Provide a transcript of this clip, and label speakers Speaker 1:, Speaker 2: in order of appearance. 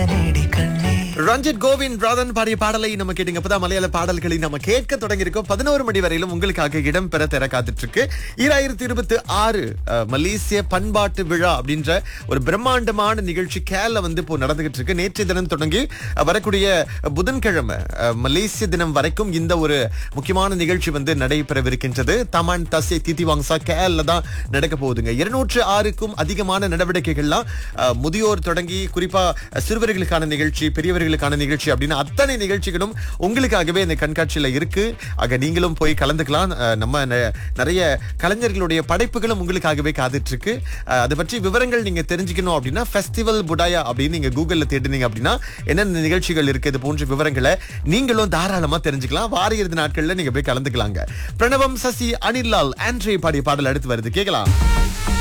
Speaker 1: நேடி கண்ணே
Speaker 2: ரஞ்சித் கோவிந்த் ராதன் பாடிய பாடலை நம்ம கேட்டீங்க அப்பதான் மலையாள பாடல்களை நம்ம கேட்க தொடங்கி இருக்கோம் பதினோரு மணி வரையிலும் உங்களுக்காக இடம் பெற தர காத்துட்டு இருக்கு ஈராயிரத்தி இருபத்தி ஆறு அஹ், மலேசிய பண்பாட்டு விழா அப்படின்ற ஒரு பிரம்மாண்டமான நிகழ்ச்சி கேல வந்து இப்போ நடந்துகிட்டு இருக்கு நேற்றைய தினம் தொடங்கி அஹ், வரக்கூடிய புதன்கிழமை அஹ், மலேசிய தினம் வரைக்கும் இந்த ஒரு முக்கியமான நிகழ்ச்சி வந்து நடைபெறவிருக்கின்றது தமான் தசே திதிவாங்சா கேல்ல தான் நடக்க போகுதுங்க இருநூற்று ஆறுக்கும் அதிகமான நடவடிக்கைகள்லாம் அஹ், முதியோர் தொடங்கி குறிப்பா அஹ், சிறுவர்களுக்கான நிகழ்ச்சி பெரியவர்களுக்கான நிகழ்ச்சி அப்படின்னு அத்தனை நிகழ்ச்சிகளும் உங்களுக்காகவே இந்த கண்காட்சியில இருக்கு ஆக நீங்களும் போய் கலந்துக்கலாம் அஹ், நம்ம ந- நிறைய கலைஞர்களுடைய படைப்புகளும் உங்களுக்காகவே காத்துட்டு இருக்கு அஹ், அதை பற்றி விவரங்கள் நீங்க தெரிஞ்சுக்கணும் அப்படின்னா ஃபெஸ்டிவல் புடாயா அப்படின்னு நீங்க கூகுள்ல தேடினீங்க அப்படின்னா என்னென்ன நிகழ்ச்சிகள் இருக்கு இது போன்ற விவரங்களை நீங்களும் தாராளமா தெரிஞ்சுக்கலாம் வார இறுதி நாட்கள்ல நீங்க போய் கலந்துக்கலாங்க பிரணவம் சசி அனில்லால் ஆண்ட்ரே பாடிய பாடல் அடுத்து வருது கேட்கலாம்